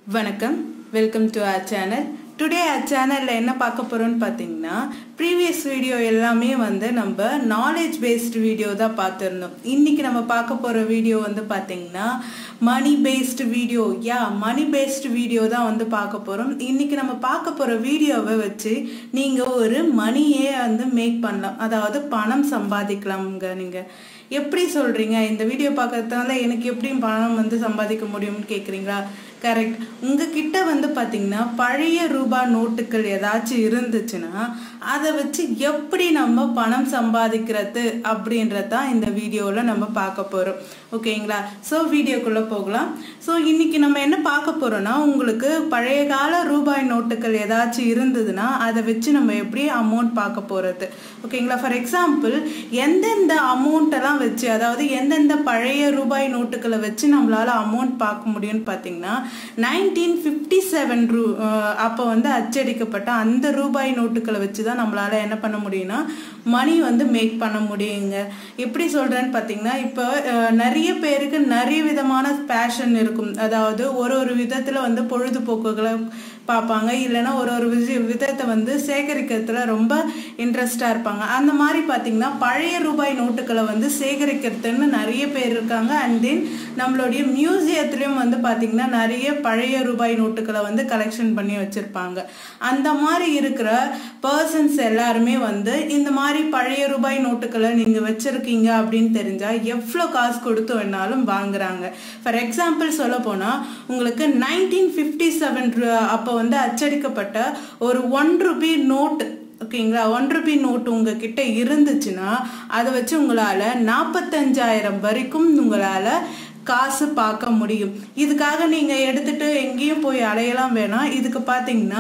வணக்கம் welcome to our channel today our சேனலில் என்ன பார்க்க போகிறோம்னு பார்த்தீங்கன்னா ப்ரீவியஸ் வீடியோ எல்லாமே வந்து நம்ம நாலேஜ் பேஸ்டு வீடியோ தான் பார்த்துருந்தோம் இன்றைக்கி நம்ம பார்க்க போகிற வீடியோ வந்து பார்த்தீங்கன்னா மணி பேஸ்டு வீடியோ யா மணி பேஸ்டு வீடியோ தான் வந்து பார்க்க போகிறோம் இன்றைக்கி நம்ம பார்க்க போகிற வீடியோவை வச்சு நீங்கள் ஒரு மணியே வந்து மேக் பண்ணலாம் அதாவது பணம் சம்பாதிக்கலாம்ங்க நீங்கள் எப்படி சொல்கிறீங்க இந்த வீடியோ பார்க்கறதுனால எனக்கு எப்படி பணம் வந்து சம்பாதிக்க முடியும்னு கேட்குறீங்களா கரெக்ட் உங்ககிட்ட வந்து பார்த்தீங்கன்னா பழைய ரூபாய் நோட்டுகள் ஏதாச்சும் இருந்துச்சுன்னா அதை வச்சு எப்படி நம்ம பணம் சம்பாதிக்கிறது அப்படின்றது தான் இந்த வீடியோவில் நம்ம பார்க்க போகிறோம் ஓகேங்களா ஸோ வீடியோக்குள்ளே போகலாம் ஸோ இன்னைக்கு நம்ம என்ன பார்க்க போகிறோம்னா உங்களுக்கு பழைய கால ரூபாய் நோட்டுகள் ஏதாச்சும் இருந்ததுன்னா அதை வச்சு நம்ம எப்படி அமௌண்ட் பார்க்க போகிறது ஓகேங்களா ஃபார் எக்ஸாம்பிள் எந்தெந்த அமௌண்ட்டெல்லாம் வச்சு அதாவது எந்தெந்த பழைய ரூபாய் நோட்டுகளை வச்சு நம்மளால அமௌண்ட் பார்க்க முடியும்னு பார்த்தீங்கன்னா நைன்டீன் ஃபிஃப்டி செவன் ரூ அப்போ வந்து அச்சடிக்கப்பட்ட அந்த ரூபாய் நோட்டுகளை வச்சு தான் நம்மளால என்ன பண்ண முடியும்னா மணி வந்து மேக் பண்ண முடியுங்க எப்படி சொல்கிறேன்னு பார்த்தீங்கன்னா இப்போ அஹ், நிறைய பேருக்கு நிறைய விதமான பேஷன் இருக்கும் அதாவது ஒரு ஒரு விதத்தில் வந்து பொழுதுபோக்குகளை பார்ப்பாங்க இல்லைன்னா ஒரு ஒரு விஷய விதத்தை வந்து சேகரிக்கிறதுல ரொம்ப இன்ட்ரெஸ்டாக இருப்பாங்க அந்த மாதிரி பார்த்தீங்கன்னா பழைய ரூபாய் நோட்டுகளை வந்து சேகரிக்கிறதுன்னு நிறைய பேர் இருக்காங்க அண்ட் தென் நம்மளுடைய மியூசியத்துலேயும் வந்து பார்த்தீங்கன்னா நிறைய பழைய ரூபாய் நோட்டுகளை வந்து கலெக்ஷன் பண்ணி வச்சுருப்பாங்க அந்த மாதிரி இருக்கிற பர்சன்ஸ் எல்லாருமே வந்து இந்த மாதிரி பழைய ரூபாய் நோட்டுகளை நீங்கள் வச்சுருக்கீங்க அப்படின்னு தெரிஞ்சால் எவ்வளோ காசு கொடுத்து வேணாலும் வாங்குறாங்க ஃபார் எக்ஸாம்பிள் சொல்ல போனால் உங்களுக்கு நைன்டீன் ஃபிஃப்டி செவன் அப்போ வந்து அச்சடிக்கப்பட்ட ஒரு ஒன் ருபி நோட்டு ஓகேங்களா ஒன் ருபி நோட்டு உங்ககிட்ட இருந்துச்சுன்னா அதை வச்சு உங்களால் நாற்பத்தஞ்சாயிரம் வரைக்கும் உங்களால் காசு பார்க்க முடியும் இதுக்காக நீங்கள் எடுத்துட்டு எங்கேயும் போய் அலையலாம் வேணாம் இதுக்கு பார்த்தீங்கன்னா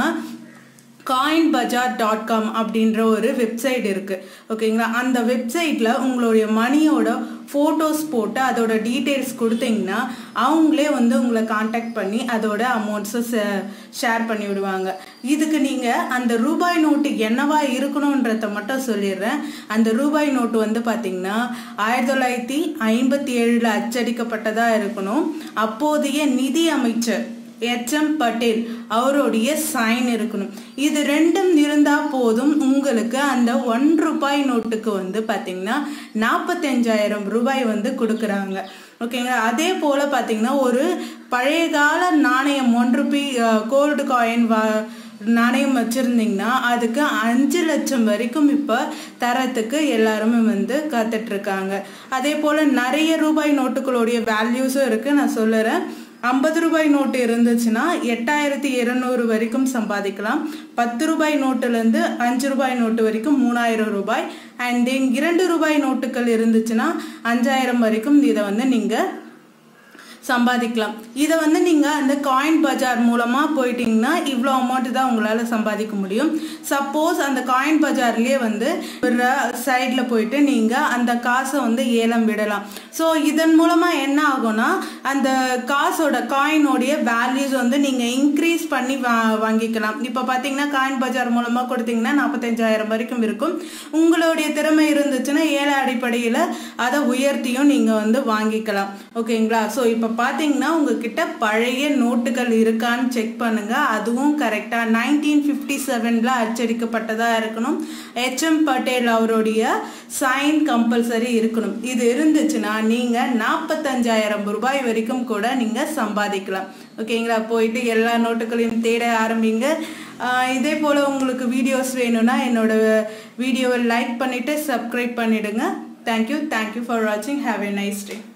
காயின் பஜார் டாட் காம் அப்படின்ற ஒரு வெப்சைட் இருக்குது ஓகேங்களா அந்த வெப்சைட்டில் உங்களுடைய மணியோட ஃபோட்டோஸ் போட்டு அதோட டீட்டெயில்ஸ் கொடுத்தீங்கன்னா அவங்களே வந்து உங்களை காண்டாக்ட் பண்ணி அதோட அமௌண்ட்ஸை ஷேர் பண்ணி விடுவாங்க இதுக்கு நீங்கள் அந்த ரூபாய் நோட்டு என்னவா இருக்கணுன்றத மட்டும் சொல்லிடுறேன் அந்த ரூபாய் நோட்டு வந்து பார்த்தீங்கன்னா ஆயிரத்தி தொள்ளாயிரத்தி ஐம்பத்தி ஏழில் அச்சடிக்கப்பட்டதாக இருக்கணும் அப்போதைய நிதி அமைச்சர் எச்எம் பட்டேல் அவருடைய சைன் இருக்கணும் இது ரெண்டும் இருந்தால் போதும் உங்களுக்கு அந்த ஒன் ரூபாய் நோட்டுக்கு வந்து பார்த்தீங்கன்னா நாற்பத்தஞ்சாயிரம் ரூபாய் வந்து கொடுக்குறாங்க ஓகேங்களா அதே போல் பார்த்தீங்கன்னா ஒரு பழைய கால நாணயம் ஒன் ருபி கோல்டு காயின் வா நாணயம் வச்சுருந்தீங்கன்னா அதுக்கு அஞ்சு லட்சம் வரைக்கும் இப்போ தரத்துக்கு எல்லாருமே வந்து காத்துட்ருக்காங்க அதே போல் நிறைய ரூபாய் நோட்டுகளுடைய வேல்யூஸும் இருக்குது நான் சொல்லுறேன் ஐம்பது ரூபாய் நோட்டு இருந்துச்சுன்னா எட்டாயிரத்தி இருநூறு வரைக்கும் சம்பாதிக்கலாம் பத்து ரூபாய் நோட்டுலேருந்து அஞ்சு ரூபாய் நோட்டு வரைக்கும் மூணாயிரம் ரூபாய் அண்ட் தென் இரண்டு ரூபாய் நோட்டுகள் இருந்துச்சுன்னா அஞ்சாயிரம் வரைக்கும் இதை வந்து நீங்கள் சம்பாதிக்கலாம் இதை வந்து நீங்கள் அந்த காயின் பஜார் மூலமாக போயிட்டீங்கன்னா இவ்வளோ அமௌண்ட் தான் உங்களால் சம்பாதிக்க முடியும் சப்போஸ் அந்த காயின் பஜார்லேயே வந்து ஒரு சைடில் போயிட்டு நீங்கள் அந்த காசை வந்து ஏலம் விடலாம் ஸோ இதன் மூலமாக என்ன ஆகும்னா அந்த காசோட காயினோடைய வேல்யூஸ் வந்து நீங்கள் இன்க்ரீஸ் பண்ணி வா வாங்கிக்கலாம் இப்போ பார்த்தீங்கன்னா காயின் பஜார் மூலமாக கொடுத்தீங்கன்னா நாற்பத்தஞ்சாயிரம் வரைக்கும் இருக்கும் உங்களுடைய திறமை இருந்துச்சுன்னா ஏல அடிப்படையில் அதை உயர்த்தியும் நீங்கள் வந்து வாங்கிக்கலாம் ஓகேங்களா ஸோ இப்போ பார்த்தீங்கன்னா உங்ககிட்ட பழைய நோட்டுகள் இருக்கான்னு செக் பண்ணுங்க அதுவும் கரெக்டாக நைன்டீன் ஃபிஃப்டி செவனில் அச்சடிக்கப்பட்டதாக இருக்கணும் ஹெச்எம் பட்டேல் அவருடைய சைன் கம்பல்சரி இருக்கணும் இது இருந்துச்சுன்னா நீங்கள் நாற்பத்தஞ்சாயிரம் ரூபாய் வரைக்கும் கூட நீங்கள் சம்பாதிக்கலாம் ஓகேங்களா போயிட்டு எல்லா நோட்டுகளையும் தேட ஆரம்பிங்க ஆஹ் இதே போல் உங்களுக்கு வீடியோஸ் வேணும்னா என்னோட வீடியோவை லைக் பண்ணிவிட்டு சப்ஸ்கிரைப் பண்ணிவிடுங்க தேங்க்யூ தேங்க்யூ ஃபார் வாட்சிங் ஹாவ் எ நைஸ் டே